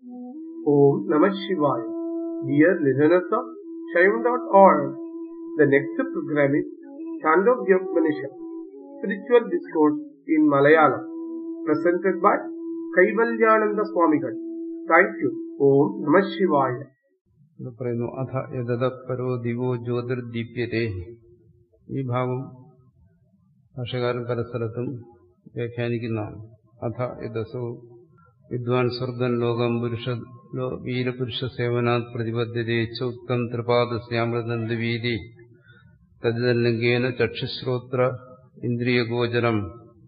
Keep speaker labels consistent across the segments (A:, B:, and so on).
A: Om Namah Shivaya. Dear listeners of Shaivan.org, the next program is Chandogya Spiritual Discourse in Malayalam, presented by Kaivalyananda Swamigal. Thank you. Om Namah Shivaya.
B: ഇവിടെ പറയുന്നു അഥ യഥ പരോ ദിവോ ജ്യോതിർദീപ്യത്തെ ഈ ഭാഗം ഭാഷകാരൻ പല സ്ഥലത്തും വ്യാഖ്യാനിക്കുന്നതാണ് അഥ യഥസോ വിദ്വാൻ സ്വർഗൻ ലോകം പുരുഷ വീരപുരുഷ സേവനാത് പ്രതിബദ്ധതയെ ചോക്തം ത്രിപാദസ്യാമൃതന്ത് വീതി തദ്ലിംഗേന ചക്ഷുശ്രോത്ര ഇന്ദ്രിയഗോചരം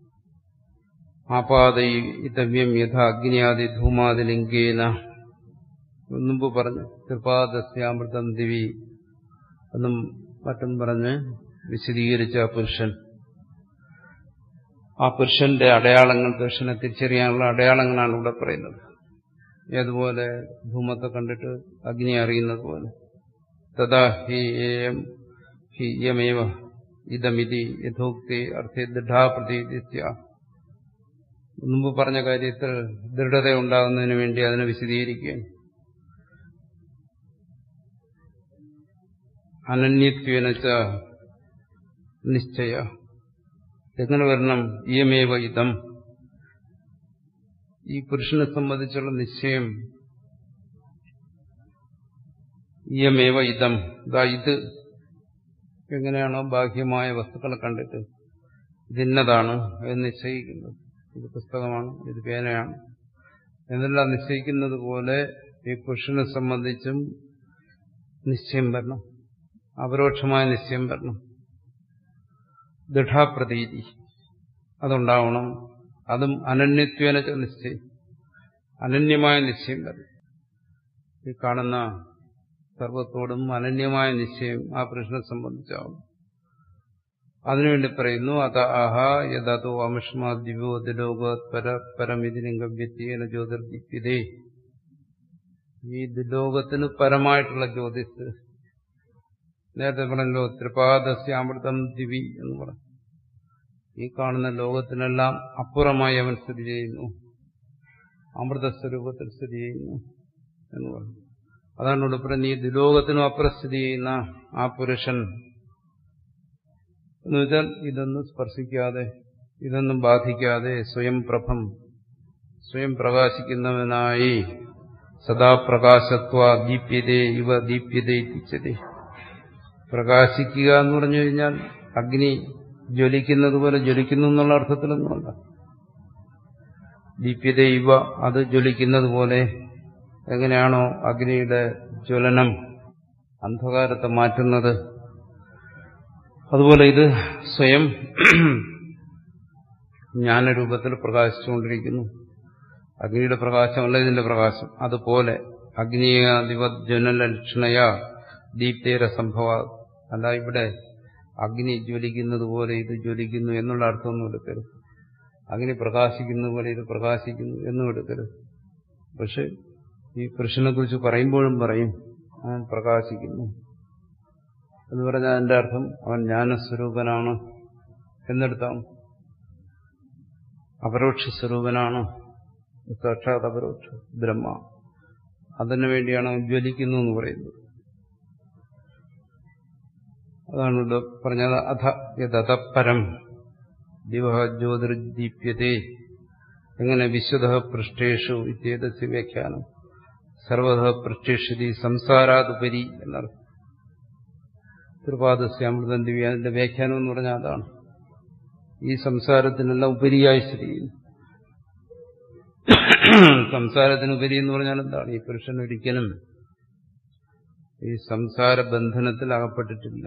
B: ആപാദയിതവ്യം യഥ അഗ്നിയാദി ധൂമാതിലിംഗേന മുമ്പ് പറഞ്ഞു ത്രിപാദസ്യാമൃതം ദിവി എന്നും മറ്റും പറഞ്ഞ് വിശദീകരിച്ച ആ പുരുഷൻ ആ പുരുഷന്റെ അടയാളങ്ങൾ പുരുഷനെ തിരിച്ചറിയാനുള്ള അടയാളങ്ങളാണ് ഇവിടെ പറയുന്നത് ഏതുപോലെ ധൂമത്തെ കണ്ടിട്ട് അഗ്നി അറിയുന്നത് പോലെ തഥാ ഹി ഏയം ഹി യമേവ ഇതമിതി യഥോക്തി അർത്ഥേ ദൃഢാപ്രതീതിത്യ മുമ്പ് പറഞ്ഞ കാര്യത്തിൽ ദൃഢത ഉണ്ടാകുന്നതിന് വേണ്ടി അതിനെ വിശദീകരിക്കുകയാണ് അനന്യത്വേനച്ച നിശ്ചയ എങ്ങനെ വരണം ഇയമേവ ഇതം ഈ പുരുഷനെ സംബന്ധിച്ചുള്ള നിശ്ചയം ഇയമേവ ഇതം ഇതാ ഇത് എങ്ങനെയാണോ ബാഹ്യമായ വസ്തുക്കളെ കണ്ടിട്ട് ഇതിന്നതാണ് എന്ന് നിശ്ചയിക്കുന്നത് ഇത് പുസ്തകമാണ് ഇത് പേനയാണ് എന്നെല്ലാം നിശ്ചയിക്കുന്നത് പോലെ ഈ പുരുഷനെ സംബന്ധിച്ചും നിശ്ചയം വരണം അപരോക്ഷമായ നിശ്ചയം വരണം ദൃഢാപ്രതീതി അതുണ്ടാവണം അതും അനന്യത്വേന നിശ്ചയം അനന്യമായ നിശ്ചയം വരണം ഈ കാണുന്ന സർവത്തോടും അനന്യമായ നിശ്ചയം ആ പുരുഷനെ സംബന്ധിച്ചാവും അതിനുവേണ്ടി പറയുന്നു അത ആഹ യഥാതോ അമുഷ്മാ ദിവ്യോതിലോകോത്പര പരമിതിലിംഗവ്യത്യേന ജ്യോതിർദിപ്യതേ ഈ ദിലോകത്തിന് പരമായിട്ടുള്ള ജ്യോതിസ് നേരത്തെ പറഞ്ഞല്ലോ ത്രിപാദസ്യാമൃതം ദിവി എന്ന് പറഞ്ഞു ഈ കാണുന്ന ലോകത്തിനെല്ലാം അപ്പുറമായി അവൻ സ്ഥിതി ചെയ്യുന്നു അമൃതസ്വരൂപത്തിൽ സ്ഥിതി ചെയ്യുന്നു എന്ന് പറഞ്ഞു അതാണ് ഇവിടെ പറഞ്ഞ ഈ ദുലോകത്തിനും അപ്പുറം സ്ഥിതി ചെയ്യുന്ന ആ പുരുഷൻ എന്ന് വെച്ചാൽ ഇതൊന്നും സ്പർശിക്കാതെ ഇതൊന്നും ബാധിക്കാതെ സ്വയം പ്രഭം സ്വയം പ്രകാശിക്കുന്നവനായി സദാപ്രകാശത്വ ദീപ്യതേ ഇവ ദീപ്യതേ തിച്ചതേ പ്രകാശിക്കുക എന്ന് പറഞ്ഞു കഴിഞ്ഞാൽ അഗ്നി ജ്വലിക്കുന്നത് പോലെ ജ്വലിക്കുന്നു എന്നുള്ള അർത്ഥത്തിലൊന്നുമല്ല ദീപ്യത ഇവ അത് ജ്വലിക്കുന്നത് പോലെ എങ്ങനെയാണോ അഗ്നിയുടെ ജ്വലനം അന്ധകാരത്തെ മാറ്റുന്നത് അതുപോലെ ഇത് സ്വയം ജ്ഞാനരൂപത്തിൽ പ്രകാശിച്ചുകൊണ്ടിരിക്കുന്നു അഗ്നിയുടെ പ്രകാശമല്ല ഇതിന്റെ പ്രകാശം അതുപോലെ അഗ്നിയാദിവജ്വനലക്ഷണയ ദീപ്തേര സംഭവ അല്ല ഇവിടെ അഗ്നി ജ്വലിക്കുന്നത് പോലെ ഇത് ജ്വലിക്കുന്നു എന്നുള്ള അർത്ഥമൊന്നും എടുക്കരുത് അഗ്നി പ്രകാശിക്കുന്ന പോലെ ഇത് പ്രകാശിക്കുന്നു എന്നും എടുക്കരുത് പക്ഷെ ഈ പുരുഷനെ കുറിച്ച് പറയുമ്പോഴും പറയും അവൻ പ്രകാശിക്കുന്നു എന്ന് പറഞ്ഞാൽ അതിന്റെ അർത്ഥം അവൻ ജ്ഞാനസ്വരൂപനാണ് എന്നെടുത്താം അപരോക്ഷ സ്വരൂപനാണ് സാക്ഷാത് അപരോക്ഷ ബ്രഹ്മ അതിനു വേണ്ടിയാണ് അവൻ ജ്വലിക്കുന്നു എന്ന് പറയുന്നത് അതാണ് ഇവിടെ പറഞ്ഞത് അധ യഥപരം ദിവ ജ്യോതിർദീപ്യത്തെ എങ്ങനെ വിശ്വത പൃഷ്ഠേഷു ഇത്യേതസ്യ വ്യാഖ്യാനം സർവത പൃഷ്ഠേഷതി സംസാരാതുപരി എന്നർത്ഥം ത്രിപാദസ്യാമൃതം ദിവ്യ അതിന്റെ വ്യാഖ്യാനം എന്ന് പറഞ്ഞാൽ അതാണ് ഈ സംസാരത്തിനെല്ലാം ഉപരിയായി സ്ഥിതി ചെയ്യുന്നു സംസാരത്തിനുപരി എന്ന് പറഞ്ഞാൽ എന്താണ് ഈ പുരുഷൻ ഒരിക്കലും ഈ സംസാര ബന്ധനത്തിൽ അകപ്പെട്ടിട്ടില്ല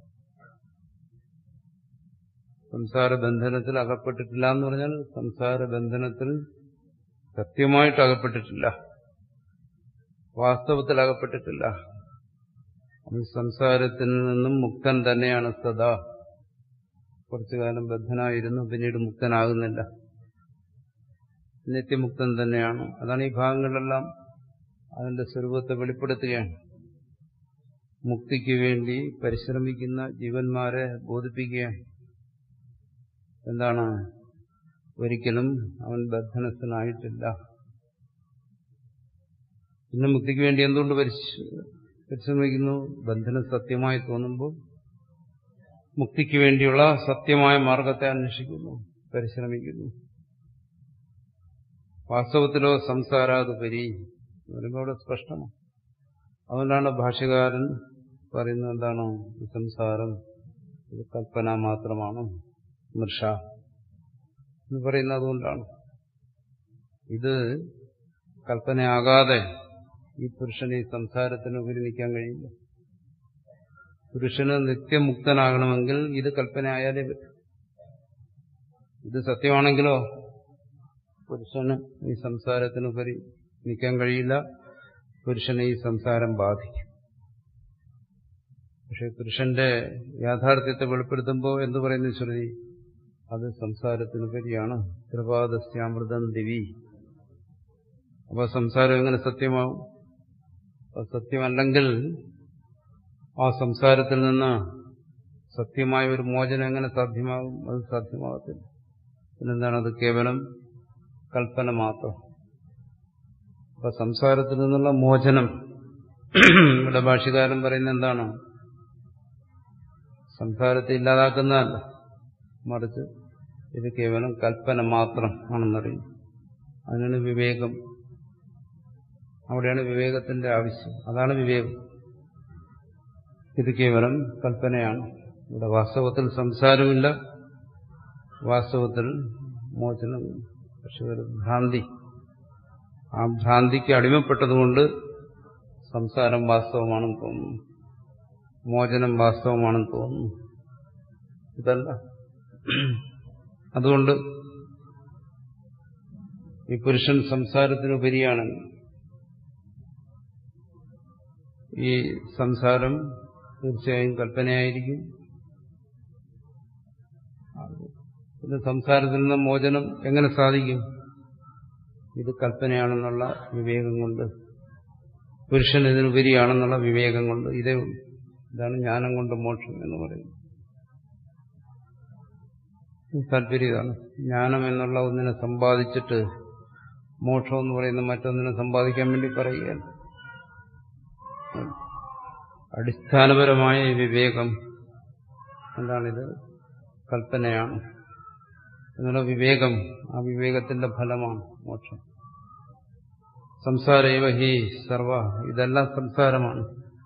B: സംസാര ബന്ധനത്തിൽ അകപ്പെട്ടിട്ടില്ല എന്ന് പറഞ്ഞാൽ സംസാര ബന്ധനത്തിൽ സത്യമായിട്ട് അകപ്പെട്ടിട്ടില്ല വാസ്തവത്തിൽ അകപ്പെട്ടിട്ടില്ല സംസാരത്തിൽ നിന്നും മുക്തൻ തന്നെയാണ് സദാ കുറച്ചു കാലം ബദ്ധനായിരുന്നു പിന്നീട് മുക്തനാകുന്നില്ല നിത്യമുക്തൻ തന്നെയാണ് അതാണ് ഈ ഭാഗങ്ങളിലെല്ലാം അതിന്റെ സ്വരൂപത്തെ വെളിപ്പെടുത്തുകയാണ് മുക്തിക്ക് വേണ്ടി പരിശ്രമിക്കുന്ന ജീവന്മാരെ ബോധിപ്പിക്കുകയാണ് എന്താണ് ഒരിക്കലും അവൻ ബദ്ധനസ്ഥനായിട്ടില്ല പിന്നെ മുക്തിക്ക് വേണ്ടി എന്തുകൊണ്ട് പരിശ്രമിക്കുന്നു ബന്ധനം സത്യമായി തോന്നുമ്പോൾ മുക്തിക്ക് വേണ്ടിയുള്ള സത്യമായ മാർഗത്തെ അന്വേഷിക്കുന്നു പരിശ്രമിക്കുന്നു വാസ്തവത്തിലോ സംസാരാതുപരി വരുമ്പോൾ അവിടെ സ്പഷ്ടമാണ് അതുകൊണ്ടാണ് ഭാഷ്യകാരൻ പറയുന്നത് എന്താണ് ഈ സംസാരം ഇത് കൽപ്പന മാത്രമാണ് മൃഷ എന്ന് പറയുന്നത് അതുകൊണ്ടാണ് ഇത് കൽപ്പനയാകാതെ ഈ പുരുഷന് ഈ സംസാരത്തിന് ഉപരി നിൽക്കാൻ കഴിയില്ല പുരുഷന് നിത്യമുക്തനാകണമെങ്കിൽ ഇത് കൽപ്പനയായാലേ പറ്റും ഇത് സത്യമാണെങ്കിലോ പുരുഷന് ഈ സംസാരത്തിനുപരി നിൽക്കാൻ കഴിയില്ല പുരുഷനെ ഈ സംസാരം ബാധിക്കും പക്ഷെ പുരുഷന്റെ യാഥാർത്ഥ്യത്തെ വെളിപ്പെടുത്തുമ്പോൾ എന്തു പറയുന്നു ശ്രുതി അത് സംസാരത്തിനുപരിയാണ് കൃപാദസ്യാമൃതം ദിവി അപ്പൊ സംസാരം എങ്ങനെ സത്യമാവും അപ്പൊ സത്യമല്ലെങ്കിൽ ആ സംസാരത്തിൽ നിന്ന് സത്യമായ ഒരു മോചനം എങ്ങനെ സാധ്യമാകും അത് സാധ്യമാകത്തില്ല പിന്നെന്താണ് അത് കേവലം കൽപ്പന മാത്രം അപ്പൊ സംസാരത്തിൽ നിന്നുള്ള മോചനം ഇവിടെ ഭാഷ്യകാരൻ പറയുന്നത് എന്താണ് സംസാരത്തെ ഇല്ലാതാക്കുന്നതല്ല മറിച്ച് ഇത് കേവലം കൽപ്പന മാത്രം ആണെന്നറിയും അതിനാണ് വിവേകം അവിടെയാണ് വിവേകത്തിന്റെ ആവശ്യം അതാണ് വിവേകം ഇത് കേവലം കൽപ്പനയാണ് ഇവിടെ വാസ്തവത്തിൽ സംസാരമില്ല വാസ്തവത്തിൽ മോചനമില്ല പക്ഷെ ഒരു ഭ്രാന്തി ആ ഭ്രാന്തിക്ക് അടിമപ്പെട്ടതുകൊണ്ട് സംസാരം വാസ്തവമാണെന്ന് തോന്നുന്നു മോചനം വാസ്തവമാണെന്ന് തോന്നുന്നു ഇതല്ല അതുകൊണ്ട് ഈ പുരുഷൻ സംസാരത്തിനുപരിയാണെങ്കിൽ ഈ സംസാരം തീർച്ചയായും കൽപ്പനയായിരിക്കും പിന്നെ സംസാരത്തിൽ നിന്ന് മോചനം എങ്ങനെ സാധിക്കും ഇത് കൽപ്പനയാണെന്നുള്ള വിവേകം കൊണ്ട് പുരുഷൻ ഇതിനുപരിയാണെന്നുള്ള വിവേകം കൊണ്ട് ഇതേ ഉള്ളൂ ഇതാണ് ജ്ഞാനം കൊണ്ട് മോക്ഷം എന്ന് പറയുന്നത് താല്പര്യം ഇതാണ് ജ്ഞാനം എന്നുള്ള ഒന്നിനെ സമ്പാദിച്ചിട്ട് മോക്ഷം എന്ന് പറയുന്ന മറ്റൊന്നിനെ സമ്പാദിക്കാൻ വേണ്ടി പറയുകയല്ല അടിസ്ഥാനപരമായ ഈ വിവേകം എന്താണിത് കൽപ്പനയാണ് എന്നുള്ള വിവേകം ആ വിവേകത്തിന്റെ ഫലമാണ് മോക്ഷം സംസാരൈവ ഹി സർവ ഇതെല്ലാം സംസാരമാണ്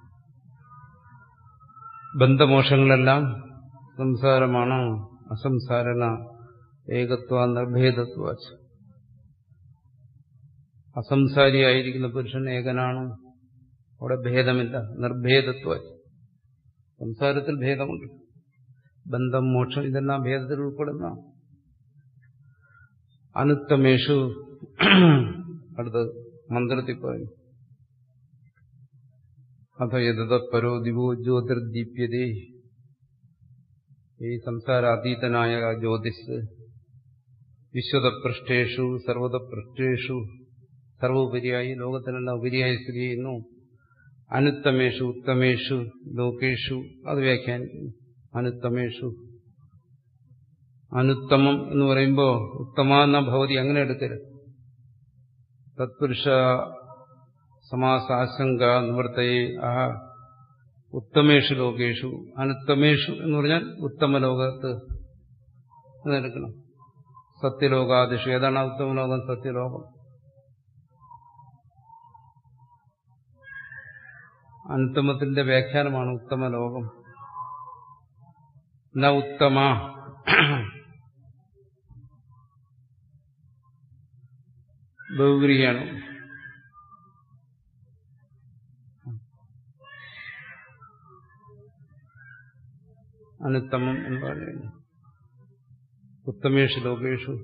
B: ബന്ധമോക്ഷങ്ങളെല്ലാം സംസാരമാണ് അസംസാരണ ഏകത്വ നിർഭേദത്വ അസംസാരിയായിരിക്കുന്ന പുരുഷൻ ഏകനാണ് അവിടെ ഭേദമില്ല നിർഭേദത്വ സംസാരത്തിൽ ഭേദമുണ്ട് ബന്ധം മോക്ഷം ഇതെല്ലാം ഭേദത്തിൽ ഉൾപ്പെടുന്ന അനുത്തമേഷു അടുത്ത് മന്ത്രത്തിൽ പറയും അഥ യഥ പരോ ദിവോ ജ്യോതിർദീപ്യതേ ഈ സംസാരാതീതനായ ജ്യോതിസ് വിശ്വതപൃഷ്ഠേഷു സർവതപൃഷ്ഠേഷു സർവോപരിയായി ലോകത്തിനെല്ലാം ഉപരിയായി സ്ഥിതി ചെയ്യുന്നു അനുത്തമേഷു ഉത്തമേഷു ലോകേഷു അത് വ്യാഖ്യാനിക്കുന്നു അനുത്തമേഷു അനുത്തമം എന്ന് പറയുമ്പോൾ ഉത്തമ എന്ന ഭവതി അങ്ങനെ എടുക്കരുത് തത്പുരുഷ സമാസാശങ്ക നിവൃത്തയെ ആഹ ഉത്തമേഷു ലോകേഷു അനുത്തമേഷു എന്ന് പറഞ്ഞാൽ ഉത്തമ ലോകത്ത് എന്നെടുക്കണം സത്യലോകാദിഷു ഏതാണ് ഉത്തമ ലോകം സത്യലോകം അനുത്തമത്തിന്റെ വ്യാഖ്യാനമാണ് ഉത്തമ ലോകം ന ഉത്തമ ബഹുഗ്രിയാണ് അനുത്തമം എന്ന് പറയുന്നു ഉത്തമേഷു ലോകേഷു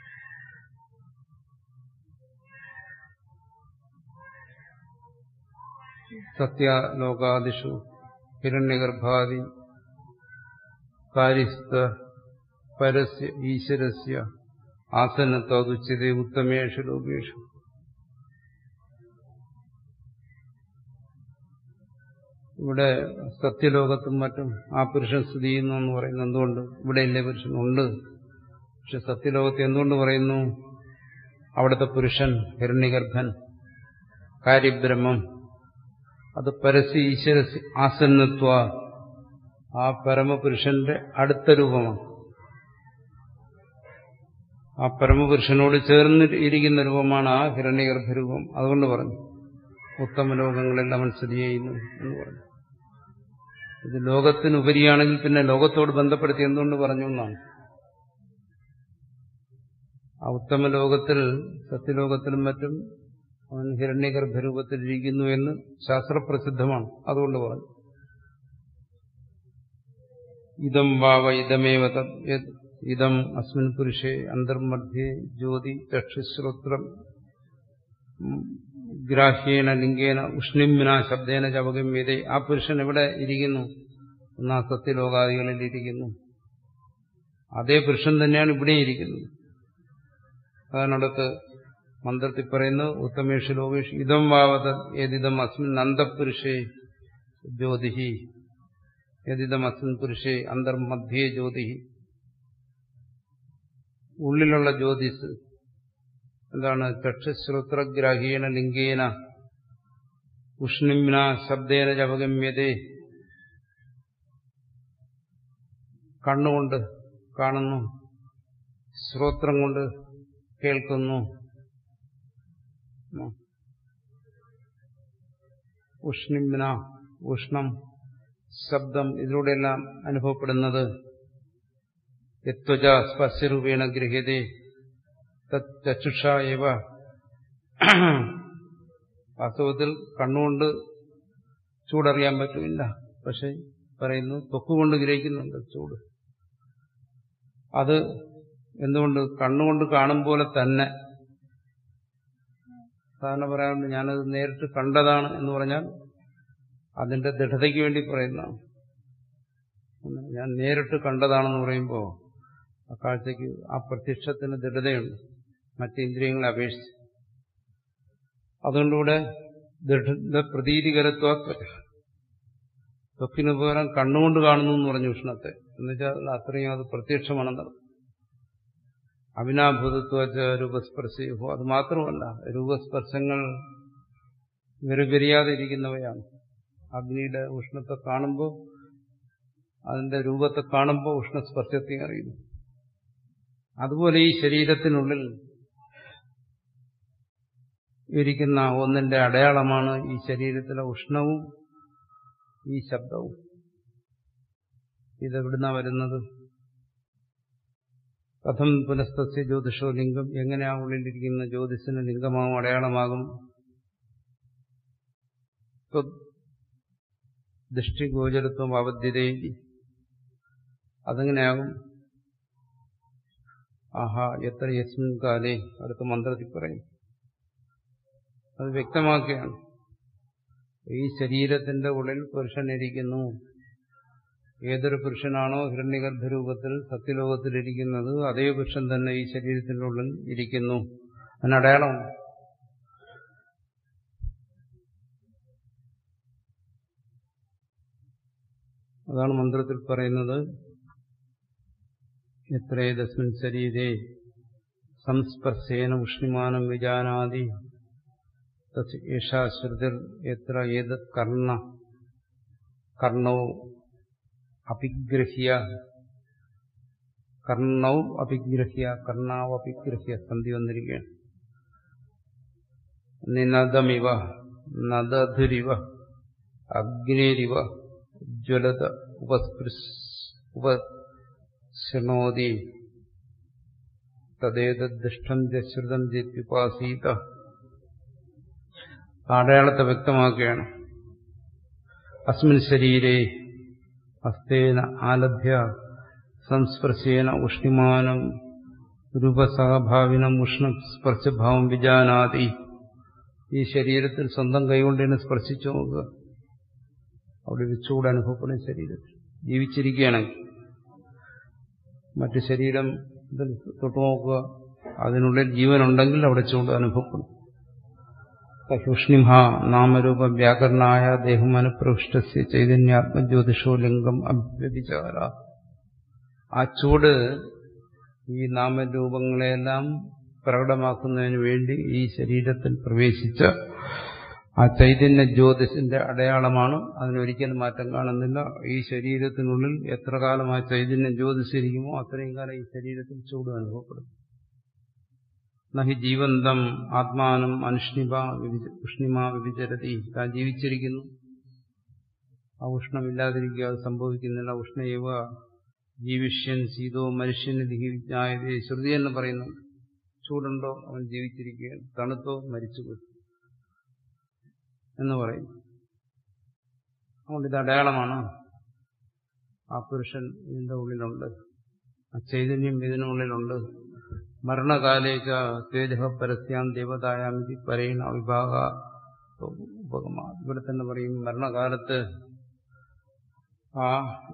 B: സത്യലോകാദിഷു ഹിരണ്യഗർഭാദി കാര്യസ്ഥ പരസ്യ ഈശ്വരസ്യ ആസന്നത്വതുച്യതേ ഉത്തമേഷു ലോകേഷു ഇവിടെ സത്യലോകത്തും മറ്റും ആ പുരുഷൻ സ്ഥിതി ചെയ്യുന്നു എന്ന് പറയുന്നത് എന്തുകൊണ്ട് ഇവിടെ ഇല്ലേ പുരുഷൻ ഉണ്ട് പക്ഷെ സത്യലോകത്ത് എന്തുകൊണ്ട് പറയുന്നു അവിടുത്തെ പുരുഷൻ ഹിരണ്യഗർഭൻ കാര്യബ്രഹ്മം അത് പരസ്യ ഈശ്വര ആസന്നത്വ ആ പരമപുരുഷന്റെ അടുത്ത രൂപമാണ് ആ പരമപുരുഷനോട് ചേർന്ന് ഇരിക്കുന്ന രൂപമാണ് ആ ഹിരണ്യഗർഭരൂപം അതുകൊണ്ട് പറഞ്ഞു ഉത്തമ ലോകങ്ങളെല്ലാം അവൻ സ്ഥിതി ചെയ്യുന്നു എന്ന് പറഞ്ഞു ഇത് ലോകത്തിനുപരിയാണെങ്കിൽ പിന്നെ ലോകത്തോട് ബന്ധപ്പെടുത്തി എന്തുകൊണ്ട് പറഞ്ഞു എന്നാണ് ആ ഉത്തമ ലോകത്തിൽ സത്യലോകത്തിലും മറ്റും അവൻ ഹിരണ്യഗർഭരൂപത്തിലിരിക്കുന്നു എന്ന് ശാസ്ത്രപ്രസിദ്ധമാണ് അതുകൊണ്ട് പറഞ്ഞു ഇതം വാവ ഇതമേവ തദ് ഇതം അസ്മിൻ പുരുഷേ അന്തർമധ്യേ ജ്യോതി ചക്ഷുശ്രോത്രം ഗ്രാഹ്യേന ലിംഗേന ഉഷ്ണിമ്ന ശബ്ദേന ചവഗമ്യതേ ആ പുരുഷൻ എവിടെ ഇരിക്കുന്നു എന്നാ സത്യലോകാദികളിൽ ഇരിക്കുന്നു അതേ പുരുഷൻ തന്നെയാണ് ഇവിടെ ഇരിക്കുന്നത് അതാണ് അടുത്ത് മന്ത്രത്തിൽ പറയുന്നു ഉത്തമേഷു ലോകേഷ് ഇതം വാവത ഏതിദം അസ്മിൻ അന്തപുരുഷേ ജ്യോതിഹി യതിദം അസ്മിൻ പുരുഷേ അന്തർമധ്യേ ജ്യോതിഹി ഉള്ളിലുള്ള ജ്യോതിസ് എന്താണ് ചക്ഷുശ്രോത്രഗ്രാഹീണ ലിംഗേന ഉഷ്ണിമ്ന ശബ്ദേന ജപഗമ്യതേ കണ്ണുകൊണ്ട് കാണുന്നു ശ്രോത്രം കൊണ്ട് കേൾക്കുന്നു ഉഷ്ണിമ്ന ഉഷ്ണം ശബ്ദം ഇതിലൂടെയെല്ലാം അനുഭവപ്പെടുന്നത് യത്വജ സ്പർശരൂപേണ ഗൃഹ്യതേ ചക്ഷുഷ ഇവ വാസ്തവത്തിൽ കണ്ണുകൊണ്ട് ചൂടറിയാൻ പറ്റില്ല പക്ഷെ പറയുന്നു തൊക്കുകൊണ്ട് ഗ്രഹിക്കുന്നുണ്ട് ചൂട് അത് എന്തുകൊണ്ട് കണ്ണുകൊണ്ട് കാണും പോലെ തന്നെ സാധാരണ പറയാറുണ്ട് ഞാനത് നേരിട്ട് കണ്ടതാണ് എന്ന് പറഞ്ഞാൽ അതിന്റെ ദൃഢതയ്ക്ക് വേണ്ടി പറയുന്നതാണ് ഞാൻ നേരിട്ട് കണ്ടതാണെന്ന് പറയുമ്പോൾ ആ കാഴ്ചയ്ക്ക് ആ പ്രത്യക്ഷത്തിന് ദൃഢതയുണ്ട് മറ്റേന്ദ്രിയങ്ങളെ അപേക്ഷിച്ച് അതുകൊണ്ടിവിടെ ദൃഢ പ്രതീതികരത്വ ത്വക്കിന് പകരം കണ്ണുകൊണ്ട് കാണുന്നു എന്ന് പറഞ്ഞു ഉഷ്ണത്തെ എന്നുവെച്ചാൽ അത്രയും അത് പ്രത്യക്ഷമാണെന്നർത്ഥം അവിനാഭൂതത്വ രൂപസ്പർശയോ അത് മാത്രമല്ല രൂപസ്പർശങ്ങൾ വെറുപെരിയാതെ ഇരിക്കുന്നവയാണ് അഗ്നിയുടെ ഉഷ്ണത്തെ കാണുമ്പോൾ അതിന്റെ രൂപത്തെ കാണുമ്പോൾ ഉഷ്ണസ്പർശത്തെ അറിയുന്നു അതുപോലെ ഈ ശരീരത്തിനുള്ളിൽ ഇരിക്കുന്ന ഒന്നിന്റെ അടയാളമാണ് ഈ ശരീരത്തിലെ ഉഷ്ണവും ഈ ശബ്ദവും ഇതെവിടുന്ന വരുന്നത് കഥം പുനസ്തസ്യ ജ്യോതിഷോ ലിംഗം എങ്ങനെയാ ഉള്ളിലിരിക്കുന്ന ജ്യോതിസിന് ലിംഗമാവും അടയാളമാകും ദൃഷ്ടിഗോചരത്വം അവധ്യതയിൽ അതെങ്ങനെയാകും ആഹാ എത്ര യസ്മിൻ കാലേ അടുത്ത മന്ത്രത്തിൽ പറയും അത് വ്യക്തമാക്കുകയാണ് ഈ ശരീരത്തിന്റെ ഉള്ളിൽ പുരുഷനിരിക്കുന്നു ഏതൊരു പുരുഷനാണോ ഹിരണ്യഗർഭരൂപത്തിൽ സത്യലോകത്തിലിരിക്കുന്നത് അതേ പുരുഷൻ തന്നെ ഈ ശരീരത്തിന്റെ ഉള്ളിൽ ഇരിക്കുന്നു അതിനടയാളം അതാണ് മന്ത്രത്തിൽ പറയുന്നത് എത്രേതസ്മിൻ ശരീരേ സംസ്പർശേന ഉഷ്ണിമാനം വിജാനാദി യേശാശ്രുതിർ എത്ര ഏത് കർണ കർണോ അപിഗ്രഹ്യ കർണൗ അപിഗ്രഹ്യ കർണാവ് അപിഗ്രഹ്യ സന്ധി വന്നിരിക്കുകയാണ് നിനദമിവ നദധുരിവ അഗ്നിരിവ ജ്വലത ഉപസ്പൃശ് ഉപശൃണോതി തദ്ദേതദ്ദുഷ്ടം ശ്രുതം ചേത്യുപാസീത അടയാളത്തെ വ്യക്തമാക്കുകയാണ് അസ്മിൻ ശരീരേ ഹസ്തേന ആലഭ്യ സംസ്പർശേന ഉഷ്ണിമാനം രൂപസഹഭാവിനം ഉഷ്ണസ്പർശഭാവം വിജാനാതി ഈ ശരീരത്തിൽ സ്വന്തം കൈകൊണ്ടിനെ സ്പർശിച്ചു നോക്കുക അവിടെ ഒരു ചൂട് അനുഭവപ്പെടും ശരീരത്തിൽ ജീവിച്ചിരിക്കുകയാണെങ്കിൽ മറ്റു ശരീരം തൊട്ടു നോക്കുക അതിനുള്ളിൽ ജീവനുണ്ടെങ്കിൽ അവിടെ ചൂട് അനുഭവപ്പെടും സൂക്ഷ്ണിമ നാമരൂപ വ്യാകരണായ ദേഹമനുപ്രവിഷ്ട ചൈതന്യാത്മജ്യോതിഷോ ലിംഗം അഭ്യഭിചാര ആ ചൂട് ഈ നാമരൂപങ്ങളെല്ലാം പ്രകടമാക്കുന്നതിന് വേണ്ടി ഈ ശരീരത്തിൽ പ്രവേശിച്ച ആ ചൈതന്യ ജ്യോതിസിന്റെ അടയാളമാണ് അതിനൊരിക്കലും മാറ്റം കാണുന്നില്ല ഈ ശരീരത്തിനുള്ളിൽ എത്ര കാലം ആ ചൈതന്യ ജ്യോതിസ് ഇരിക്കുമോ അത്രയും കാലം ഈ ശരീരത്തിൽ ചൂട് അനുഭവപ്പെടും നഹി ജീവന്തം ആത്മാനം അനുഷ്ണിമ ഉഷ്ണിമ വിവിചരതി താൻ ജീവിച്ചിരിക്കുന്നു ആ ഉഷ്ണമില്ലാതിരിക്കുക അത് സംഭവിക്കുന്നില്ല ഉഷ്ണയവ ജീവിഷ്യൻ ശീതോ മനുഷ്യന് ദിഹിജ്ഞായതേ ശ്രുതി എന്ന് പറയുന്നു ചൂടുണ്ടോ അവൻ ജീവിച്ചിരിക്കുകയാണ് തണുത്തോ മരിച്ചുപോയി എന്ന് പറയും അതുകൊണ്ട് ഇത് അടയാളമാണ് ആ പുരുഷൻ ഇതിന്റെ ഉള്ളിലുണ്ട് ആ ചൈതന്യം ഇതിനുള്ളിലുണ്ട് മരണകാലേക്ക തേജ പരസ്യാം ദേവതായാമിതി പരേണ വിഭാഗ ഉപകമ ഇവിടെ തന്നെ പറയും മരണകാലത്ത് ആ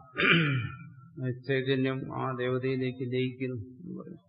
B: ചൈതന്യം ആ ദേവതയിലേക്ക് ലയിക്കുന്നു എന്ന് പറയും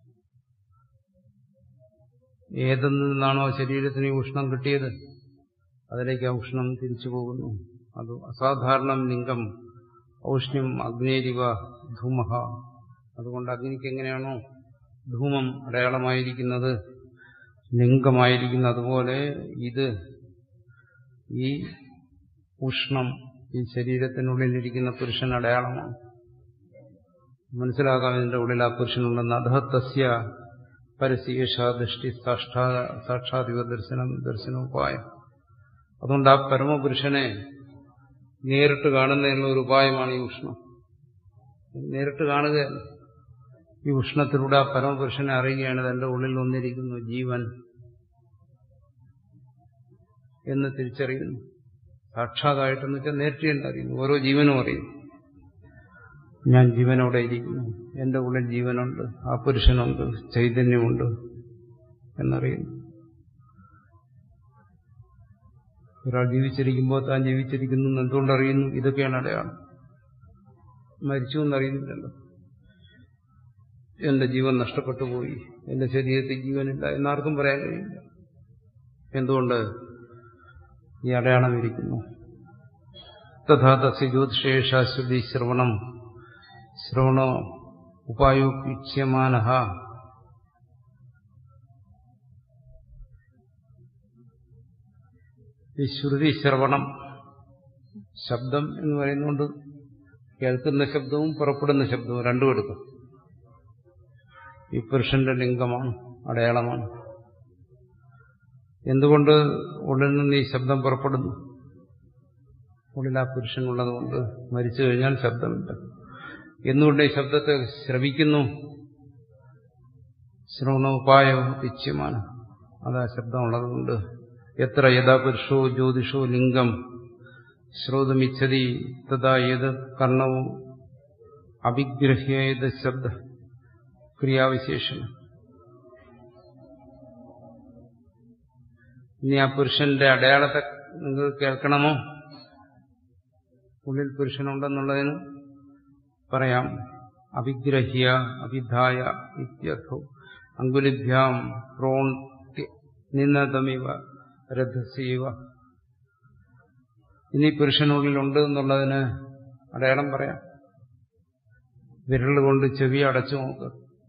B: ഏതിൽ നിന്നാണോ ശരീരത്തിന് ഈ ഉഷ്ണം കിട്ടിയത് അതിലേക്ക് ആ ഉഷ്ണം തിരിച്ചു പോകുന്നു അത് അസാധാരണം ലിംഗം ഔഷ്ണ്യം അഗ്നേരിവ ധൂമഹ അതുകൊണ്ട് അഗ്നിക്ക് എങ്ങനെയാണോ ധൂമം അടയാളമായിരിക്കുന്നത് ലിംഗമായിരിക്കുന്നത് അതുപോലെ ഇത് ഈ ഉഷ്ണം ഈ ശരീരത്തിനുള്ളിലിരിക്കുന്ന പുരുഷൻ അടയാളമാണ് മനസ്സിലാകാം ഇതിന്റെ ഉള്ളിൽ ആ പുരുഷനുണ്ടെന്ന് അധത്തസ്യ പരശീഷ ദൃഷ്ടി സാക്ഷാധിക ദർശനം ദർശനോപായം അതുകൊണ്ട് ആ പരമപുരുഷനെ നേരിട്ട് കാണുന്നതിനുള്ള ഒരു ഉപായമാണ് ഈ ഉഷ്ണം നേരിട്ട് കാണുകയല്ല ഈ ഉഷ്ണത്തിലൂടെ ആ പരമപുരുഷനെ അറിയുകയാണ് തന്റെ ഉള്ളിൽ വന്നിരിക്കുന്നു ജീവൻ എന്ന് തിരിച്ചറിയുന്നു സാക്ഷാതായിട്ടെന്ന് വെച്ചാൽ നേരിട്ട് തന്നെ അറിയുന്നു ഓരോ ജീവനും അറിയുന്നു ഞാൻ ജീവനോടെ ഇരിക്കുന്നു എന്റെ ഉള്ളിൽ ജീവനുണ്ട് ആ പുരുഷനുണ്ട് ചൈതന്യമുണ്ട് എന്നറിയുന്നു ഒരാൾ ജീവിച്ചിരിക്കുമ്പോൾ താൻ ജീവിച്ചിരിക്കുന്നു എന്ന് എന്തുകൊണ്ട് അറിയുന്നു ഇതൊക്കെയാണ് അടയാളം മരിച്ചു എന്നറിയുന്നില്ലല്ലോ എന്റെ ജീവൻ നഷ്ടപ്പെട്ടു പോയി എന്റെ ശരീരത്തിൽ ജീവനില്ല എന്നാർക്കും പറയാൻ കഴിയില്ല എന്തുകൊണ്ട് ഈ അടയാളം ഇരിക്കുന്നു തഥാ തസ്യ ജ്യോതിഷേഷാശ്വതി ശ്രവണം ശ്രവണ ഉപായോപ്യമാന ഈ ശ്രുതി ശ്രവണം ശബ്ദം എന്ന് പറയുന്നുകൊണ്ട് കേൾക്കുന്ന ശബ്ദവും പുറപ്പെടുന്ന ശബ്ദവും രണ്ടും എടുക്കും ഈ പുരുഷന്റെ ലിംഗമാണ് അടയാളമാണ് എന്തുകൊണ്ട് ഉള്ളിൽ നിന്ന് ഈ ശബ്ദം പുറപ്പെടുന്നു ഉള്ളിൽ ആ പുരുഷനുള്ളതുകൊണ്ട് മരിച്ചു കഴിഞ്ഞാൽ ശബ്ദമില്ല എന്തുകൊണ്ട് ഈ ശബ്ദത്തെ ശ്രവിക്കുന്നു ശ്രവണോപായവും നിശ്ചയമാണ് അതാ ശബ്ദമുള്ളതുകൊണ്ട് എത്ര യഥാ പുരുഷോ ജ്യോതിഷോ ലിംഗം ശ്രോതമിച്ഛതി തഥാ ഏത് കർണവും അഭിഗ്രഹ്യേത് ശബ്ദ ക്രിയാവിശേഷണം ഇനി ആ പുരുഷന്റെ അടയാളത്തെ നിങ്ങൾക്ക് കേൾക്കണമോ ഉള്ളിൽ പുരുഷനുണ്ടെന്നുള്ളതിന് പറയാം അഭിഗ്രഹ്യ അഭിധായ ഇത്യർത്ഥോ അങ്കുലിഭ്യാം പ്രോൺ നിന്നതമിവ രഥസീവ ഇനി പുരുഷനുള്ളിലുണ്ട് എന്നുള്ളതിന് അടയാളം പറയാം വിരൽ കൊണ്ട് ചെവി അടച്ചു നോക്കുക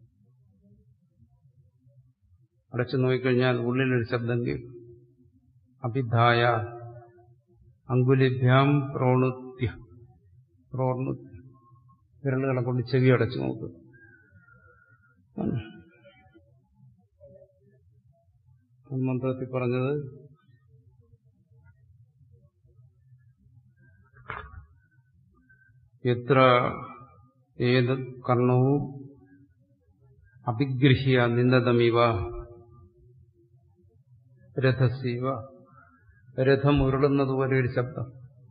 B: അടച്ചു നോക്കിക്കഴിഞ്ഞാൽ ഉള്ളിലൊരു ശബ്ദം കേൾക്കും അഭിധായ അങ്കുലിഭ്യാം പ്രോണുത്യ പ്രോണുത്യ വിരലുകളെ കൊണ്ട് ചെവി അടച്ചു നോക്കുക മന്ത്രത്തിൽ പറഞ്ഞത് എത്ര ഏത് കർണവും അഭിഗ്രഹ്യ നിന്ദതമിവ രഥസീവ രഥം ഉരുളുന്നതുപോലെ ഒരു ശബ്ദം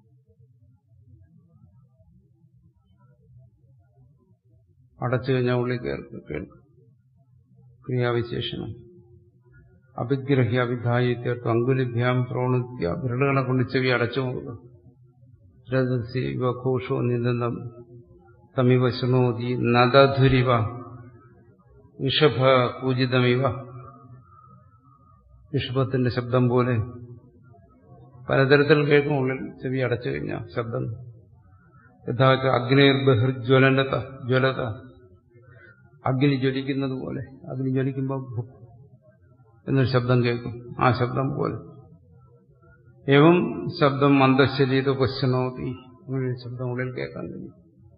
B: അടച്ചു കഴിഞ്ഞാൽ ഉള്ളിൽ കേൾക്കും ക്രിയാവിശേഷണം അഭിഗ്രഹ്യ അഭിധായിത്യർത്ഥം അങ്കുലിഭ്യാം പ്രോണുത്യ വിരലുകളെ കൊണ്ട് ചെവി അടച്ചു നോക്കുക രഥസീവ ഘോഷോ നിന്ദം തമിവ ശൃണോതി നദധുരിവ ഋഷഭ പൂജിതമിവ ഋഷഭത്തിന്റെ ശബ്ദം പോലെ പലതരത്തിൽ കേൾക്കും ഉള്ളിൽ ചെവി അടച്ചു കഴിഞ്ഞ ശബ്ദം യഥാച്ച അഗ്നേർ ബഹിർജ്വലനത ജ്വലത അഗ്നി ജ്വലിക്കുന്നത് പോലെ അഗ്നി ജ്വലിക്കുമ്പോൾ എന്നൊരു ശബ്ദം കേൾക്കും ആ ശബ്ദം പോലെ ഏവം ശബ്ദം മന്ദശരീര പശ്ചനോതി അങ്ങനെ ഒരു ശബ്ദം ഉള്ളിൽ കേൾക്കാൻ കഴിയും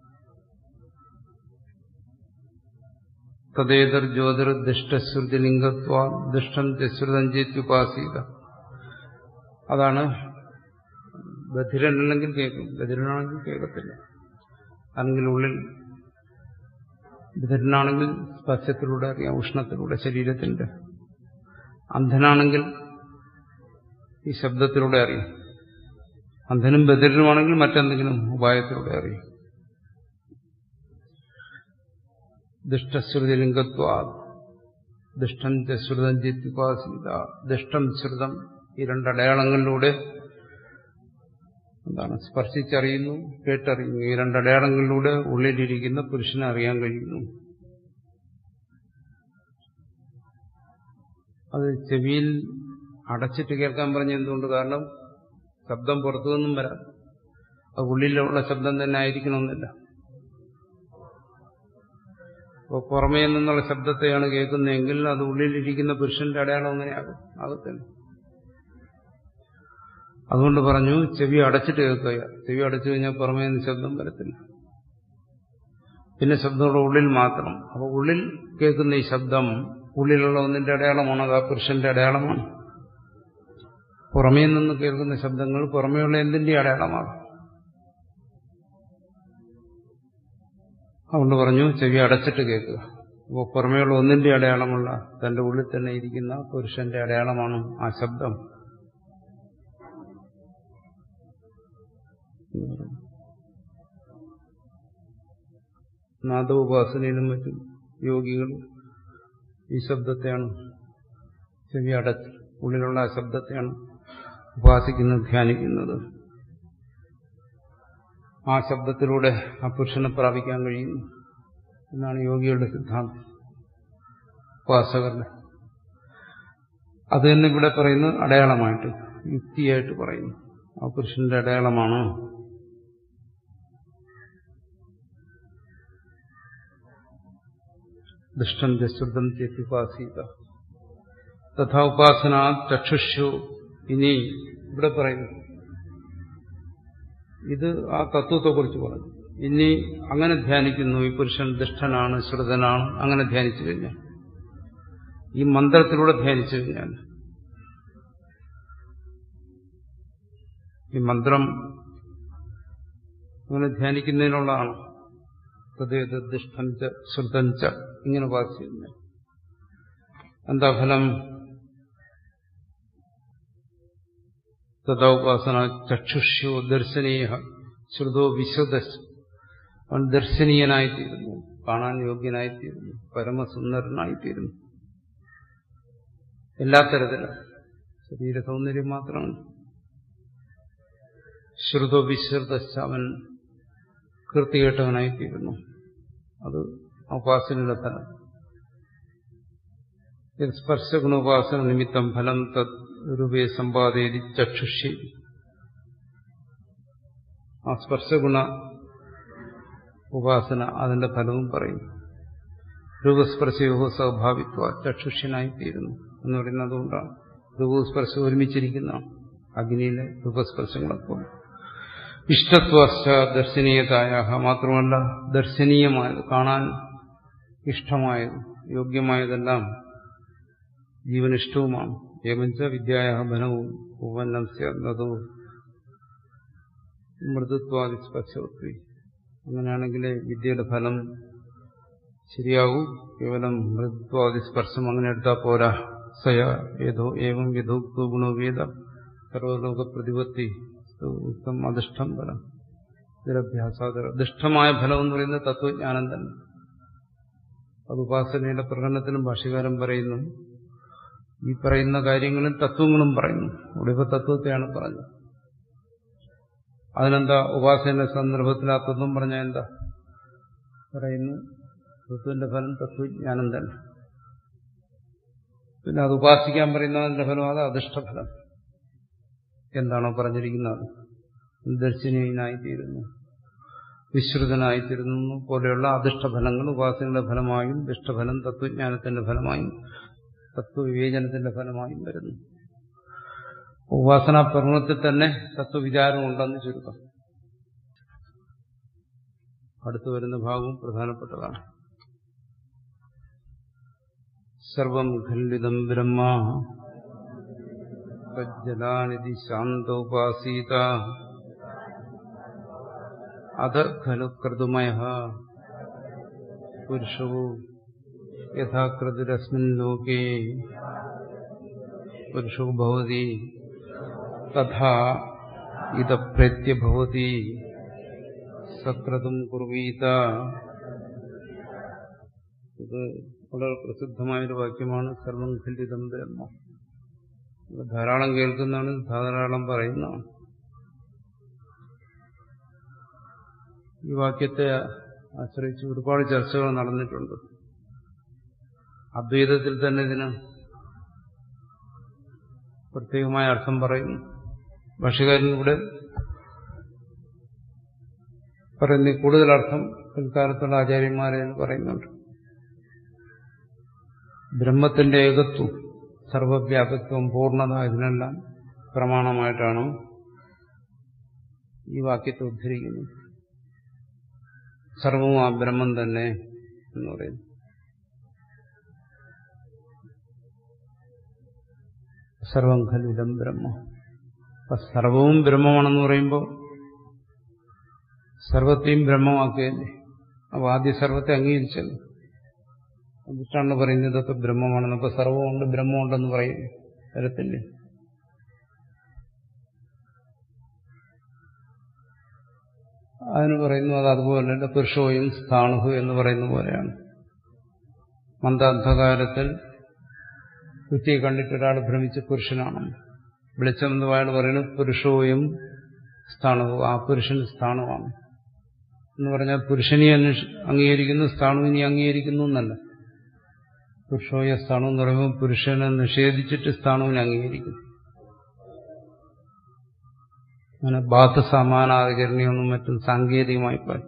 B: തദ്ദേതർ ജ്യോതിർ ദിഷ്ടശ്രുതിലിംഗത്വ ദിഷ്ടം ശ്രുതം ചേത്യുപാസീത അതാണ് ബധിരനല്ലെങ്കിൽ കേൾക്കും ബധിരനാണെങ്കിൽ കേൾക്കത്തില്ല അല്ലെങ്കിൽ ഉള്ളിൽ ബധിരനാണെങ്കിൽ സ്പർശത്തിലൂടെ അറിയാം ഉഷ്ണത്തിലൂടെ ശരീരത്തിന്റെ അന്ധനാണെങ്കിൽ ഈ ശബ്ദത്തിലൂടെ അറിയാം അന്ധനും ബധിരനുമാണെങ്കിൽ മറ്റെന്തെങ്കിലും ഉപായത്തിലൂടെ അറിയാം ദുഷ്ടശ്രുതിലിംഗത്വ ദുഷ്ടം ശ്രുതം ചിത്യുപാസിത ദുഷ്ടം ശ്രുതം ഈ രണ്ടടയാളങ്ങളിലൂടെ എന്താണ് സ്പർശിച്ചറിയുന്നു കേട്ടറിയുന്നു ഈ രണ്ടടയാളങ്ങളിലൂടെ ഉള്ളിലിരിക്കുന്ന പുരുഷനെ അറിയാൻ കഴിയുന്നു അത് ചെവിയിൽ അടച്ചിട്ട് കേൾക്കാൻ പറഞ്ഞ എന്തുകൊണ്ട് കാരണം ശബ്ദം പുറത്തു നിന്നും വരാം അത് ഉള്ളിലുള്ള ശബ്ദം തന്നെ ആയിരിക്കണമെന്നില്ല അപ്പോൾ പുറമേ നിന്നുള്ള ശബ്ദത്തെയാണ് കേൾക്കുന്നതെങ്കിൽ അത് ഉള്ളിലിരിക്കുന്ന പുരുഷന്റെ അടയാളം അങ്ങനെയാകും ആകത്തില്ല അതുകൊണ്ട് പറഞ്ഞു ചെവി അടച്ചിട്ട് കേൾക്കുക ചെവി അടച്ചു കഴിഞ്ഞാൽ പുറമേ നിന്ന് ശബ്ദം വരത്തില്ല പിന്നെ ശബ്ദമുള്ള ഉള്ളിൽ മാത്രം അപ്പോൾ ഉള്ളിൽ കേൾക്കുന്ന ഈ ശബ്ദം ഉള്ളിലുള്ള ഒന്നിന്റെ അടയാളമാണ് അത് ആ പുരുഷന്റെ അടയാളമാണ് പുറമേ നിന്ന് കേൾക്കുന്ന ശബ്ദങ്ങൾ പുറമേയുള്ള എന്തിന്റെ അടയാളമാണ് അതുകൊണ്ട് പറഞ്ഞു ചെവി അടച്ചിട്ട് കേൾക്കുക അപ്പോൾ പുറമേയുള്ള ഒന്നിന്റെ അടയാളമുള്ള തന്റെ ഉള്ളിൽ തന്നെ ഇരിക്കുന്ന പുരുഷന്റെ അടയാളമാണ് ആ ശബ്ദം നാദോപാസനയിലും മറ്റും യോഗികൾ ഈ ശബ്ദത്തെയാണ് ചെവി അടച്ച് ഉള്ളിലുള്ള ആ ശബ്ദത്തെയാണ് ഉപാസിക്കുന്നത് ധ്യാനിക്കുന്നത് ആ ശബ്ദത്തിലൂടെ ആ പുരുഷനെ പ്രാപിക്കാൻ കഴിയുന്നു എന്നാണ് യോഗിയുടെ സിദ്ധാന്തം ഉപാസകരുടെ അത് തന്നെ ഇവിടെ പറയുന്നത് അടയാളമായിട്ട് യുക്തിയായിട്ട് പറയുന്നു ആ പുരുഷന്റെ അടയാളമാണ് ദുഷ്ടം ജശ്രുതം ചേത്യുപാസീത തഥാ ഉപാസന ചക്ഷുഷു ഇനി ഇവിടെ പറയുന്നു ഇത് ആ തത്വത്തെക്കുറിച്ച് പറഞ്ഞു ഇനി അങ്ങനെ ധ്യാനിക്കുന്നു ഈ പുരുഷൻ ദുഷ്ടനാണ് ശ്രുതനാണ് അങ്ങനെ ധ്യാനിച്ചു കഴിഞ്ഞാൽ ഈ മന്ത്രത്തിലൂടെ ധ്യാനിച്ചു കഴിഞ്ഞാൽ ഈ മന്ത്രം അങ്ങനെ ധ്യാനിക്കുന്നതിനുള്ളതാണ് ഹൃദയത ദുഷ്ടം ച ശ്രുതം ച ഇങ്ങനെ ഉപാസിച്ചു എന്താ ഫലം തഥാ ഉപാസന ചക്ഷുഷ്യോ ദർശനീയ ശ്രുതോ വിശ്വത അവൻ ദർശനീയനായിത്തീരുന്നു കാണാൻ യോഗ്യനായിത്തീരുന്നു പരമസുന്ദരനായിത്തീരുന്നു എല്ലാ തരത്തിലും ശരീര സൗന്ദര്യം മാത്രമാണ് ശ്രുതോ വിശ്രുത അവൻ കീർത്തികേട്ടവനായിത്തീരുന്നു അത് ഉപാസനയുടെ ഫലം സ്പർശഗുണോപാസന നിമിത്തം ഫലം തത് രൂപേ സമ്പാദേരി ചക്ഷുഷി ആ സ്പർശഗുണ ഉപാസന അതിന്റെ ഫലവും പറയും രൂപസ്പർശയോ സ്വാഭാവിത്വ ചക്ഷുഷ്യനായിത്തീരുന്നു എന്ന് പറയുന്നത് അതുകൊണ്ടാണ് രൂപസ്പർശം ഒരുമിച്ചിരിക്കുന്നതാണ് അഗ്നിയിലെ രൂപസ്പർശങ്ങളൊക്കെ ഇഷ്ടത്വസ്ഥ ദർശനീയതായ മാത്രമല്ല ദർശനീയമായത് കാണാൻ ഇഷ്ടമായത് യോഗ്യമായതെല്ലാം ജീവനിഷ്ടവുമാണ് ഏവഞ്ച വിദ്യായ ബലവും ഉപന്നം സ്യതോ മൃദുത്വാദി സ്പർശവത്വി അങ്ങനെയാണെങ്കിലേ വിദ്യയുടെ ഫലം ശരിയാകൂ കേവലം മൃദുത്വാദി സ്പർശം അങ്ങനെ എടുത്താൽ പോരാ സയ ഏതോ ഏവം വിധോക്തോ ഗുണോ വേദ സർവലോക പ്രതിപത്തി ഉത്തം അധിഷ്ഠം ഫലം ഇതിലഭ്യാസാദര അധിഷ്ഠമായ ഫലം എന്ന് പറയുന്നത് തത്വജ്ഞാനം തന്നെ അത് ഉപാസനയുടെ പ്രകടനത്തിലും ഭാഷകാരൻ പറയുന്നു ഈ പറയുന്ന കാര്യങ്ങളും തത്വങ്ങളും പറയുന്നു ഇവിടെ ഇപ്പൊ തത്വത്തെയാണ് പറഞ്ഞത് അതിനെന്താ ഉപാസന സന്ദർഭത്തിൽ ആ തത്വം പറഞ്ഞാൽ എന്താ പറയുന്നു തത്വന്റെ ഫലം തത്വജ്ഞാനം തന്നെ പിന്നെ അത് ഉപാസിക്കാൻ പറയുന്നതിന്റെ ഫലം അത് അധിഷ്ഠഫലം എന്താണോ പറഞ്ഞിരിക്കുന്നത് ദർശനീയനായിത്തീരുന്നു വിശ്രുതനായിത്തീരുന്നു പോലെയുള്ള അധിഷ്ഠഫലങ്ങൾ ഉപാസനയുടെ ഫലമായും ദുഷ്ടഫലം തത്വജ്ഞാനത്തിന്റെ ഫലമായും തത്വവിവേചനത്തിന്റെ ഫലമായും വരുന്നു ഉപാസനാ പ്രകടനത്തിൽ തന്നെ തത്വവിചാരം ഉണ്ടെന്ന് ചുരുക്കം അടുത്തു വരുന്ന ഭാഗവും പ്രധാനപ്പെട്ടതാണ് സർവം ഖണ്ഡിതം ബ്രഹ്മ തജ്ജലാനിധി ശാന്തോപാസീത അധ ഖലു ക്രതുമയ പുരുഷോ യഥാകൃതിരസ്മിൻ ലോകേ പുരുഷോ ഭവതി തഥാ ഇതപ്രത്യ ഭവതി സക്രതും കുർവീത ഇത് വളരെ പ്രസിദ്ധമായൊരു വാക്യമാണ് സർവം ഖണ്ഡിതം ബ്രഹ്മ ധാരാളം കേൾക്കുന്നതാണ് ധാരാളം പറയുന്നതാണ് ഈ വാക്യത്തെ ആശ്രയിച്ച് ഒരുപാട് ചർച്ചകൾ നടന്നിട്ടുണ്ട് അദ്വൈതത്തിൽ തന്നെ ഇതിന് പ്രത്യേകമായ അർത്ഥം പറയുന്നു ഭാഷകാരൻ ഇവിടെ പറയുന്ന കൂടുതൽ അർത്ഥം പിൽക്കാലത്തുള്ള ആചാര്യന്മാരെ പറയുന്നുണ്ട് ബ്രഹ്മത്തിന്റെ ഏകത്വം സർവവ്യാപത്വം പൂർണ്ണത ഇതിനെല്ലാം പ്രമാണമായിട്ടാണ് ഈ വാക്യത്തെ ഉദ്ധരിക്കുന്നത് സർവവും ആ ബ്രഹ്മം തന്നെ എന്ന് പറയുന്നു സർവം ഖലിതം ബ്രഹ്മ അപ്പൊ സർവവും ബ്രഹ്മമാണെന്ന് പറയുമ്പോൾ സർവത്തെയും ബ്രഹ്മമാക്കുകയല്ലേ അപ്പൊ ആദ്യ സർവത്തെ അംഗീകരിച്ചല്ലോ എന്നിട്ടാണ് പറയുന്നത് ഇതൊക്കെ ബ്രഹ്മമാണെന്ന് അപ്പൊ സർവമുണ്ട് ബ്രഹ്മമുണ്ടെന്ന് പറയും തരത്തില്ലേ അതിന് പറയുന്നു അത് അതുപോലെ പുരുഷോയും സ്ഥാണുഹു എന്ന് പറയുന്ന പോലെയാണ് മന്ദാന്ധകാരത്തിൽ കുറ്റിയെ കണ്ടിട്ട് ഒരാൾ ഭ്രമിച്ച് പുരുഷനാണ് വിളിച്ചെന്ന് അയാൾ പറയുന്നത് പുരുഷോയും സ്ഥാണുഹു ആ പുരുഷൻ സ്ഥാണുവാണ് എന്ന് പറഞ്ഞാൽ പുരുഷനെ അംഗീകരിക്കുന്നു സ്ഥാണുവിനെ അംഗീകരിക്കുന്നു എന്നല്ല പുരുഷോയ സ്ഥാണു എന്ന് പറയുമ്പോൾ പുരുഷനെ നിഷേധിച്ചിട്ട് സ്ഥാണുവിനെ അംഗീകരിക്കുന്നു അങ്ങനെ ബാധസമാനാധികരണയൊന്നും മറ്റും സാങ്കേതികമായി പറയും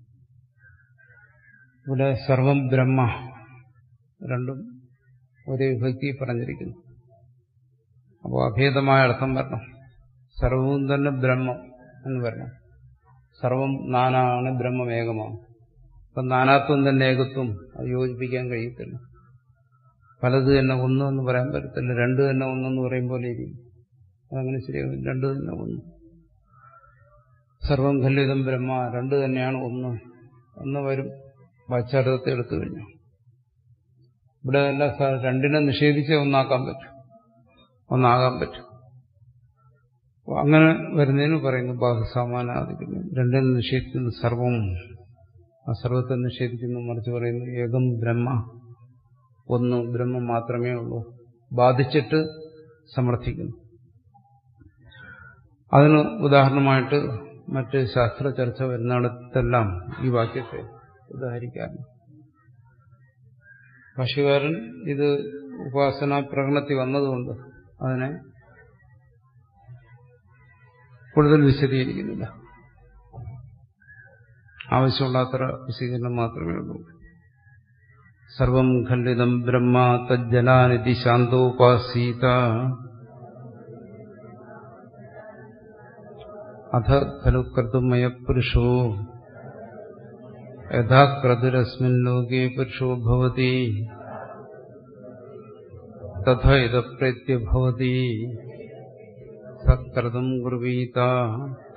B: ഇവിടെ സർവം ബ്രഹ്മ രണ്ടും ഒരേ വിഭക്തി പറഞ്ഞിരിക്കുന്നു അപ്പോൾ അഭേദമായ അർത്ഥം വരണം സർവവും തന്നെ ബ്രഹ്മം എന്ന് വരണം സർവം നാനാണ് ബ്രഹ്മം ഏകമാണ് അപ്പം നാനാത്വം തന്നെ ഏകത്വം അത് യോജിപ്പിക്കാൻ കഴിയത്തില്ല പലത് തന്നെ ഒന്ന് എന്ന് പറയാൻ പറ്റത്തില്ല രണ്ട് തന്നെ ഒന്നെന്ന് പറയും പോലെ ഇരിക്കും അതങ്ങനെ ശരിയാകും രണ്ട് തന്നെ ഒന്ന് സർവം ഖല്ലിതം ബ്രഹ്മ രണ്ട് തന്നെയാണ് ഒന്ന് എന്ന് വരും വാച്യാർത്ഥത്തെ എടുത്തു കഴിഞ്ഞു ഇവിടെ എല്ലാ രണ്ടിനെ നിഷേധിച്ച് ഒന്നാക്കാൻ പറ്റും ഒന്നാകാൻ പറ്റും അങ്ങനെ വരുന്നതിന് പറയുന്നു ബാഹുസാമാനാധിക്കുന്നു രണ്ടിനെ നിഷേധിക്കുന്നു സർവം ആ സർവത്തെ നിഷേധിക്കുന്നു മറിച്ച് പറയുന്നു ഏകം ബ്രഹ്മ ഒന്ന് ബ്രഹ്മം മാത്രമേ ഉള്ളൂ ബാധിച്ചിട്ട് സമർത്ഥിക്കുന്നു അതിന് ഉദാഹരണമായിട്ട് മറ്റ് ശാസ്ത്ര ചർച്ച വരുന്നിടത്തെല്ലാം ഈ വാക്യത്തെ ഉദാഹരിക്കാറുണ്ട് ഭാഷ്യകാരൻ ഇത് ഉപാസന പ്രകടനത്തിൽ വന്നതുകൊണ്ട് അതിനെ കൂടുതൽ വിശദീകരിക്കുന്നില്ല ആവശ്യമുള്ളത്ര വിശദീകരണം മാത്രമേ ഉള്ളൂ സർവം ഖണ്ഡിതം ബ്രഹ്മ തജ്ജലാനിധി ശാന്തോപാസീത അധ ഖലു കർത്തുമയ പുരുഷോ യഥാ ക്രതുരസ്മിൻ ലോകേ പുരുഷോ ഭവതി തഥ ഇതപ്രത്യ ഭവതി സക്രതും കുർവീത